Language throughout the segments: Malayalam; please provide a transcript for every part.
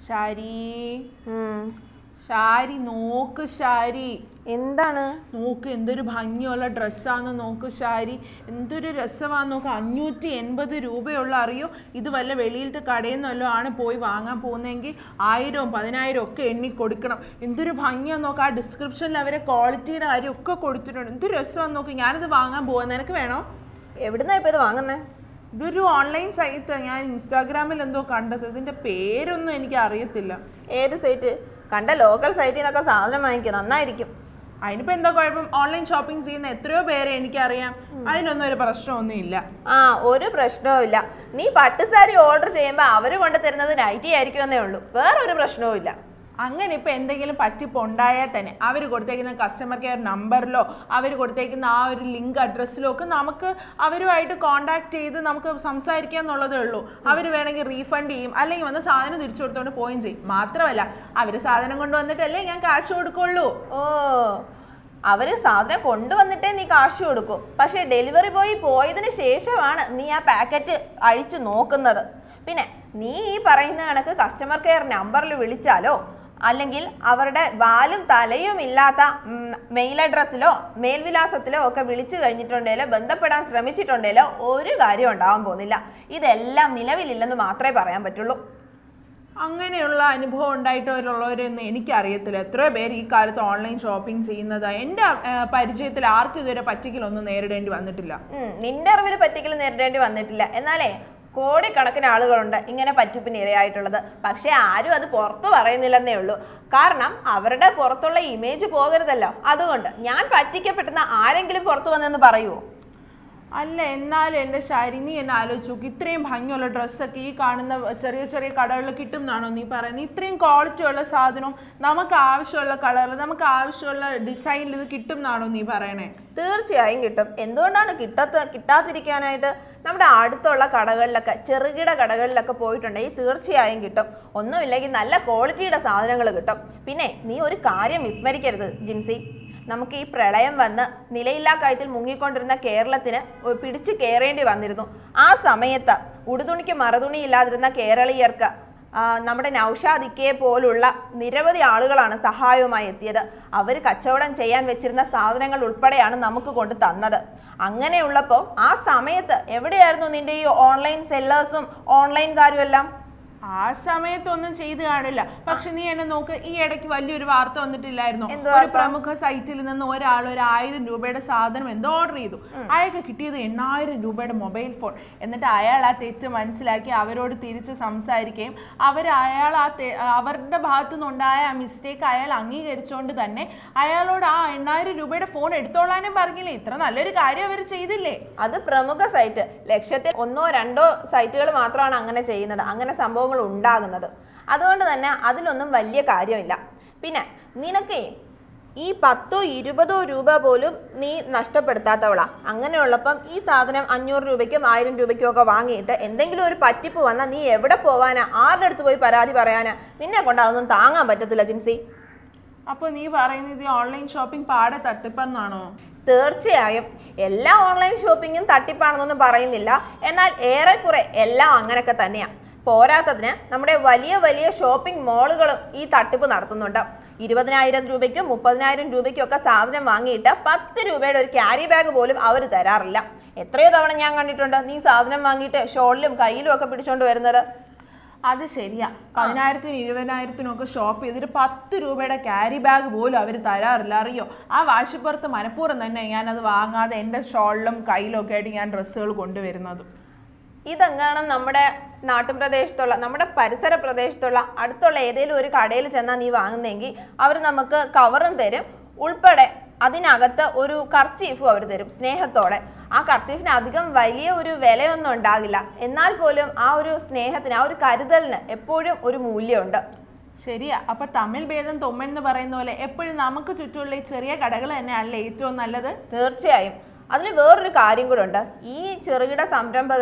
ഷാരി ഉം. ഷാരി നോക്ക് ഷാരി എന്താണ് നോക്ക് എന്തൊരു ഭംഗിയുള്ള ഡ്രസ്സാന്ന് നോക്ക് ഷാരി എന്തൊരു രസമാന്ന് നോക്ക് അഞ്ഞൂറ്റി എൺപത് രൂപയുള്ള അറിയോ ഇത് വല്ല വെളിയിലത്തെ കടയിൽ നിന്നല്ലോ ആണ് പോയി വാങ്ങാൻ പോകുന്നതെങ്കിൽ ആയിരവും പതിനായിരം ഒക്കെ എണ്ണി കൊടുക്കണം എന്തൊരു ഭംഗിയാന്ന് നോക്ക് ആ ഡിസ്ക്രിപ്ഷനിൽ അവരെ ക്വാളിറ്റിയുടെ കാര്യം ഒക്കെ കൊടുത്തിട്ടുണ്ട് എന്തൊരു രസമാന്ന് നോക്ക് ഞാനിത് വാങ്ങാൻ പോകുന്നത് നിനക്ക് വേണോ എവിടുന്നാ ഇപ്പൊ ഇത് വാങ്ങുന്നേ ഇതൊരു ഓൺലൈൻ സൈറ്റ് ഞാൻ ഇൻസ്റ്റാഗ്രാമിൽ എന്തോ കണ്ടത് ഇതിന്റെ പേരൊന്നും എനിക്ക് അറിയത്തില്ല ഏത് സൈറ്റ് കണ്ട ലോക്കൽ സൈറ്റിൽ നിന്നൊക്കെ സാധനം വാങ്ങിക്കുക നന്നായിരിക്കും അതിനിപ്പോ എന്താ കുഴപ്പം ഓൺലൈൻ ഷോപ്പിംഗ് ചെയ്യുന്ന എത്രയോ പേരെ എനിക്കറിയാം അതിനൊന്നും ഒരു പ്രശ്നമൊന്നും ഇല്ല ആ ഒരു പ്രശ്നവും ഇല്ല നീ പട്ടുസാരി ഓർഡർ ചെയ്യുമ്പോൾ അവർ കൊണ്ട് തരുന്നത് നൈറ്റി ആയിരിക്കുമെന്നേ ഉള്ളൂ വേറെ ഒരു പ്രശ്നവും ഇല്ല അങ്ങനെ ഇപ്പൊ എന്തെങ്കിലും പറ്റിപ്പ് ഉണ്ടായാൽ തന്നെ അവർ കൊടുത്തേക്കുന്ന കസ്റ്റമർ കെയർ നമ്പറിലോ അവർ കൊടുത്തേക്കുന്ന ആ ഒരു ലിങ്ക് അഡ്രസ്സിലോ ഒക്കെ നമുക്ക് അവരുമായിട്ട് കോണ്ടാക്ട് ചെയ്ത് നമുക്ക് സംസാരിക്കുക എന്നുള്ളതേ ഉള്ളൂ അവർ വേണമെങ്കിൽ റീഫണ്ട് ചെയ്യും അല്ലെങ്കിൽ വന്ന് സാധനം തിരിച്ചു കൊടുത്തോണ്ട് പോവുകയും ചെയ്യും മാത്രമല്ല അവർ സാധനം കൊണ്ടുവന്നിട്ടല്ലേ ഞാൻ കാശ് കൊടുക്കുള്ളൂ ഓ അവര് സാധനം കൊണ്ടുവന്നിട്ടേ നീ കാശ് കൊടുക്കൂ പക്ഷേ ഡെലിവറി ബോയ് പോയതിന് ശേഷമാണ് നീ ആ പാക്കറ്റ് അഴിച്ചു നോക്കുന്നത് പിന്നെ നീ ഈ പറയുന്ന കണക്ക് കസ്റ്റമർ കെയർ നമ്പറിൽ വിളിച്ചാലോ അല്ലെങ്കിൽ അവരുടെ വാലും തലയും ഇല്ലാത്ത മെയിൽ അഡ്രസ്സിലോ മേൽവിലാസത്തിലോ ഒക്കെ വിളിച്ചു കഴിഞ്ഞിട്ടുണ്ടെങ്കിലോ ബന്ധപ്പെടാൻ ശ്രമിച്ചിട്ടുണ്ടെങ്കിലോ ഒരു കാര്യം ഉണ്ടാവാൻ പോകുന്നില്ല ഇതെല്ലാം നിലവിലില്ലെന്ന് മാത്രമേ പറയാൻ പറ്റുള്ളൂ അങ്ങനെയുള്ള അനുഭവം ഉണ്ടായിട്ടുള്ളവരൊന്നും എനിക്കറിയത്തില്ല എത്രയോ പേര് ഈ കാലത്ത് ഓൺലൈൻ ഷോപ്പിംഗ് ചെയ്യുന്നത് എൻ്റെ ആ, പരിചയത്തിൽ ആർക്കും ഇതുവരെ പറ്റിക്കലൊന്നും നേരിടേണ്ടി വന്നിട്ടില്ല ഉം, നിന്റെ അറിവിൽ പറ്റിക്കൽ നേരിടേണ്ടി വന്നിട്ടില്ല എന്നാലേ കോടിക്കണക്കിന് ആളുകളുണ്ട് ഇങ്ങനെ പറ്റിപ്പിന് ഇരയായിട്ടുള്ളത് പക്ഷേ ആരും അത് പുറത്തു പറയുന്നില്ലെന്നേ ഉള്ളൂ കാരണം അവരുടെ പുറത്തുള്ള ഇമേജ് പോകരുതല്ലോ അതുകൊണ്ട് ഞാൻ പറ്റിക്കപ്പെട്ടെന്ന് ആരെങ്കിലും പുറത്തു വന്നെന്ന് പറയുമോ അല്ല എന്നാലും എൻ്റെ ശാരി നീ എന്നെ ആലോചിച്ച് നോക്ക് ഇത്രയും ഭംഗിയുള്ള ഡ്രസ്സൊക്കെ ഈ കാണുന്ന ചെറിയ ചെറിയ കടകളിൽ കിട്ടും എന്നാണോ നീ പറയുന്നത് ഇത്രയും ക്വാളിറ്റി ഉള്ള സാധനവും നമുക്ക് ആവശ്യമുള്ള കളറിൽ നമുക്ക് ആവശ്യമുള്ള ഡിസൈനിൽ ഇത് കിട്ടും എന്നാണോ നീ പറയണേ തീർച്ചയായും കിട്ടും എന്തുകൊണ്ടാണ് കിട്ടാത്ത കിട്ടാതിരിക്കാനായിട്ട് നമ്മുടെ അടുത്തുള്ള കടകളിലൊക്കെ ചെറുകിട കടകളിലൊക്കെ പോയിട്ടുണ്ടെങ്കിൽ തീർച്ചയായും കിട്ടും ഒന്നുമില്ലെങ്കിൽ നല്ല ക്വാളിറ്റിയുടെ സാധനങ്ങൾ കിട്ടും പിന്നെ നീ ഒരു കാര്യം വിസ്മരിക്കരുത് ജിൻസി നമുക്ക് ഈ പ്രളയം വന്ന് നിലയില്ലാ കയത്തിൽ മുങ്ങിക്കൊണ്ടിരുന്ന കേരളത്തിന് ഒരു പിടിച്ചു കയറേണ്ടി വന്നിരുന്നു ആ സമയത്ത് ഉടുതുണിക്ക് മറുതുണി ഇല്ലാതിരുന്ന കേരളീയർക്ക് ആ, നമ്മുടെ നൗഷാദ് ഇക്കയെ പോലുള്ള നിരവധി ആളുകളാണ് സഹായവുമായി എത്തിയത് അവർ കച്ചവടം ചെയ്യാൻ വെച്ചിരുന്ന സാധനങ്ങൾ ഉൾപ്പെടെയാണ് നമുക്ക് കൊണ്ട് തന്നത് അങ്ങനെയുള്ളപ്പോൾ ആ സമയത്ത് എവിടെയായിരുന്നു നിന്റെ ഈ ഓൺലൈൻ സെല്ലേഴ്സും ഓൺലൈൻകാരും എല്ലാം ആ സമയത്തൊന്നും ചെയ്തു കാണില്ല പക്ഷെ നീ എന്നെ നോക്ക് ഈ ഇടയ്ക്ക് വലിയൊരു വാർത്ത വന്നിട്ടില്ലായിരുന്നോ എന്ത് ഒരു വാർത്ത? പ്രമുഖ സൈറ്റിൽ നിന്ന് ഒരാൾ ഒരു ആയിരം രൂപയുടെ സാധനം എന്തോ ഓർഡർ ചെയ്തു അയാൾക്ക് കിട്ടിയത് എണ്ണായിരം രൂപയുടെ മൊബൈൽ ഫോൺ എന്നിട്ട് അയാൾ ആ തെറ്റ് മനസ്സിലാക്കി അവരോട് തിരിച്ച് സംസാരിക്കുകയും അവർ അയാൾ ആ തെ- അവരുടെ ഭാഗത്തു നിന്നുണ്ടായ ആ മിസ്റ്റേക്ക് അയാൾ അംഗീകരിച്ചുകൊണ്ട് തന്നെ അയാളോട് ആ എണ്ണായിരം രൂപയുടെ ഫോൺ എടുത്തോളാനും പറഞ്ഞില്ലേ ഇത്ര നല്ലൊരു കാര്യം അവർ ചെയ്തില്ലേ അത് പ്രമുഖ സൈറ്റ് ലക്ഷത്തിൽ ഒന്നോ രണ്ടോ സൈറ്റുകൾ മാത്രമാണ് അങ്ങനെ ചെയ്യുന്നത് അങ്ങനെ സംഭവങ്ങൾ ഉണ്ടാകുന്നത് അതുകൊണ്ട് തന്നെ അതിലൊന്നും വലിയ കാര്യമില്ല പിന്നെ നിനക്കേ ഈ പത്തോ ഇരുപതോ രൂപ പോലും നീ നഷ്ടപ്പെടുത്താത്തവളാ അങ്ങനെയുള്ളപ്പം ഈ സാധനം അഞ്ഞൂറ് രൂപയ്ക്കും ആയിരം രൂപയ്ക്കും ഒക്കെ വാങ്ങിയിട്ട് എന്തെങ്കിലും ഒരു പറ്റിപ്പ് വന്നാൽ നീ എവിടെ പോവാനാ ആരുടെ അടുത്ത് പോയി പരാതി പറയാനാ നിന്നെ കൊണ്ട് അതൊന്നും താങ്ങാൻ പറ്റത്തില്ല ജിൻസി അപ്പോൾ നീ പറയുന്നത് ഈ ഓൺലൈൻ ഷോപ്പിംഗ് പാടെ തട്ടിപ്പെന്നാണോ തീർച്ചയായും എല്ലാ ഓൺലൈൻ ഷോപ്പിങ്ങും തട്ടിപ്പാണെന്നൊന്നും പറയുന്നില്ല എന്നാൽ ഏറെക്കുറെ എല്ലാം അങ്ങനെയൊക്കെ തന്നെയാണ് പോരാത്തതിന് നമ്മുടെ വലിയ വലിയ ഷോപ്പിംഗ് മാളുകളും ഈ തട്ടിപ്പ് നടത്തുന്നുണ്ട് ഇരുപതിനായിരം രൂപയ്ക്കും മുപ്പതിനായിരം രൂപയ്ക്കും ഒക്കെ സാധനം വാങ്ങിയിട്ട് പത്ത് രൂപയുടെ ഒരു ക്യാരി ബാഗ് പോലും അവർ തരാറില്ല എത്രയോ തവണ ഞാൻ കണ്ടിട്ടുണ്ട് നീ സാധനം വാങ്ങിയിട്ട് ഷോളിലും കയ്യിലും ഒക്കെ പിടിച്ചോണ്ട് വരുന്നത് അത് ശരിയാ പതിനായിരത്തിനും ഇരുപതിനായിരത്തിനും ഒക്കെ ഷോപ്പ് ചെയ്തിട്ട് പത്ത് രൂപയുടെ ക്യാരി ബാഗ് പോലും അവർ തരാറില്ല അറിയോ ആ വാശിപ്പുറത്ത് മനഃപൂർവ്വം തന്നെ ഞാനത് വാങ്ങാതെ എൻ്റെ ഷോളിലും കയ്യിലും ഒക്കെ ആയിട്ട് ഞാൻ ഡ്രസ്സുകൾ കൊണ്ടുവരുന്നത് ഇതെങ്ങാണ് നമ്മുടെ നാട്ടുപ്രദേശത്തുള്ള നമ്മുടെ പരിസര പ്രദേശത്തുള്ള അടുത്തുള്ള ഏതെങ്കിലും ഒരു കടയിൽ ചെന്നാൽ നീ വാങ്ങുന്നെങ്കിൽ അവർ നമുക്ക് കവറും തരും ഉൾപ്പെടെ അതിനകത്ത് ഒരു കർച്ചീഫും അവർ തരും സ്നേഹത്തോടെ ആ കർച്ചീഫിന് അധികം വലിയ ഒരു വിലയൊന്നും ഉണ്ടാകില്ല എന്നാൽ പോലും ആ ഒരു സ്നേഹത്തിന് ആ ഒരു കരുതലിന് എപ്പോഴും ഒരു മൂല്യമുണ്ട് ശരിയാ അപ്പൊ തമിഴ് ഭേദം തൊമ്മൻ എന്ന് പറയുന്ന പോലെ എപ്പോഴും നമുക്ക് ചുറ്റുമുള്ള ഈ ചെറിയ കടകൾ തന്നെയാണല്ലേ ഏറ്റവും നല്ലത് തീർച്ചയായും അതിൽ വേറൊരു കാര്യം കൂടെ ഉണ്ട് ഈ ചെറുകിട സംരംഭകര്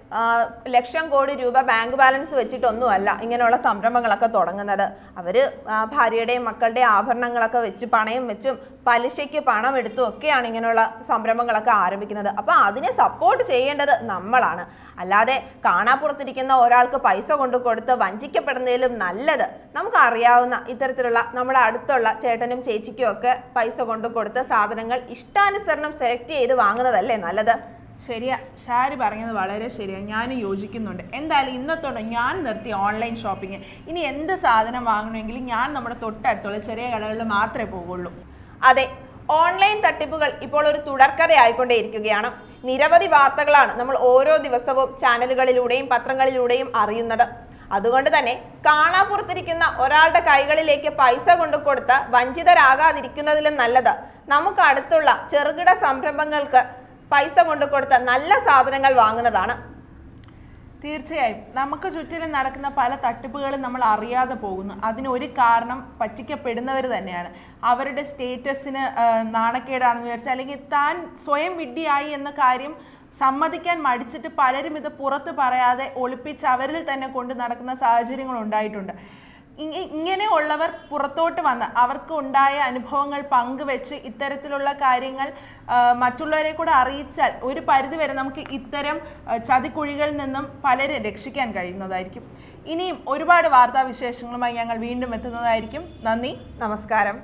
ആ, ലക്ഷം കോടി രൂപ ബാങ്ക് ബാലൻസ് വെച്ചിട്ടൊന്നുമല്ല ഇങ്ങനെയുള്ള സംരംഭങ്ങളൊക്കെ തുടങ്ങുന്നത് അവര് ആ, ഭാര്യയുടെയും മക്കളുടെയും ആഭരണങ്ങളൊക്കെ വെച്ച് പണയം വെച്ചും പലിശയ്ക്ക് പണം എടുത്തും ഒക്കെയാണ് ഇങ്ങനെയുള്ള സംരംഭങ്ങളൊക്കെ ആരംഭിക്കുന്നത് അപ്പൊ അതിനെ സപ്പോർട്ട് ചെയ്യേണ്ടത് നമ്മളാണ് അല്ലാതെ കാണാപ്പുറത്തിരിക്കുന്ന ഒരാൾക്ക് പൈസ കൊണ്ടു കൊടുത്ത് വഞ്ചിക്കപ്പെടുന്നതിലും നല്ലത് നമുക്ക് അറിയാവുന്ന ഇത്തരത്തിലുള്ള നമ്മുടെ അടുത്തുള്ള ചേട്ടനും ചേച്ചിക്കും ഒക്കെ പൈസ കൊണ്ടു കൊടുത്ത് സാധനങ്ങൾ ഇഷ്ടാനുസരണം സെലക്ട് ചെയ്ത് വാങ്ങുന്നതല്ലേ നല്ലത് ശരിയാ ഷാരി പറഞ്ഞത് വളരെ ശരിയാ ഞാൻ യോജിക്കുന്നുണ്ട് എന്തായാലും ഇന്നത്തോടെ ഞാൻ നിർത്തി ഓൺലൈൻ ഷോപ്പിംഗ് ഇനി എന്ത് സാധനം വാങ്ങണമെങ്കിലും ഞാൻ നമ്മുടെ തൊട്ടടുത്തുള്ള ചെറിയ കടകളിൽ മാത്രമേ പോകുള്ളൂ അതെ ഓൺലൈൻ തട്ടിപ്പുകൾ ഇപ്പോൾ ഒരു തുടർക്കഥയായിക്കൊണ്ടേയിരിക്കുകയാണ് നിരവധി വാർത്തകളാണ് നമ്മൾ ഓരോ ദിവസവും ചാനലുകളിലൂടെയും പത്രങ്ങളിലൂടെയും അറിയുന്നത് അതുകൊണ്ട് തന്നെ കാണാപ്പുറത്തിരിക്കുന്ന ഒരാളുടെ കൈകളിലേക്ക് പൈസ കൊണ്ടു കൊടുത്ത് വഞ്ചിതരാകാതിരിക്കുന്നതിലും നല്ലത് നമുക്ക് അടുത്തുള്ള ചെറുകിട സംരംഭങ്ങൾക്ക് പൈസ കൊണ്ടു കൊടുത്ത് നല്ല സാധനങ്ങൾ വാങ്ങുന്നതാണ് തീർച്ചയായും നമുക്ക് ചുറ്റിലും നടക്കുന്ന പല തട്ടിപ്പുകളും നമ്മൾ അറിയാതെ പോകുന്നു അതിന് ഒരു കാരണം പറ്റിക്കപ്പെടുന്നവർ തന്നെയാണ് അവരുടെ സ്റ്റേറ്റസിന് നാണക്കേടാണെന്ന് വിചാരിച്ചാൽ അല്ലെങ്കിൽ താൻ സ്വയം വിഡ്ഢിയായി എന്ന കാര്യം സമ്മതിക്കാൻ മടിച്ചിട്ട് പലരും ഇത് പുറത്ത് പറയാതെ ഒളിപ്പിച്ച് അവരിൽ തന്നെ കൊണ്ട് നടക്കുന്ന സാഹചര്യങ്ങൾ ഉണ്ടായിട്ടുണ്ട് ഇ- ഇങ്ങനെയുള്ളവർ പുറത്തോട്ട് വന്ന് അവർക്ക് ഉണ്ടായ അനുഭവങ്ങൾ പങ്കുവെച്ച് ഇത്തരത്തിലുള്ള കാര്യങ്ങൾ ആ, മറ്റുള്ളവരെ കൂടെ അറിയിച്ചാൽ ഒരു പരിധിവരെ നമുക്ക് ഇത്തരം ആ, ചതിക്കുഴികളിൽ നിന്നും പലരെ രക്ഷിക്കാൻ കഴിയുന്നതായിരിക്കും ഇനിയും ഒരുപാട് വാർത്താ വിശേഷങ്ങളുമായി ഞങ്ങൾ വീണ്ടും എത്തുന്നതായിരിക്കും നന്ദി നമസ്കാരം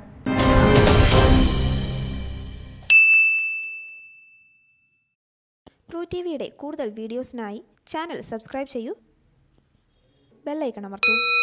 ട്രൂ ടി വിയുടെ കൂടുതൽ വീഡിയോസിനായി ചാനൽ സബ്സ്ക്രൈബ് ചെയ്യൂ ബെല്ലൈക്കൺ അമർത്തൂ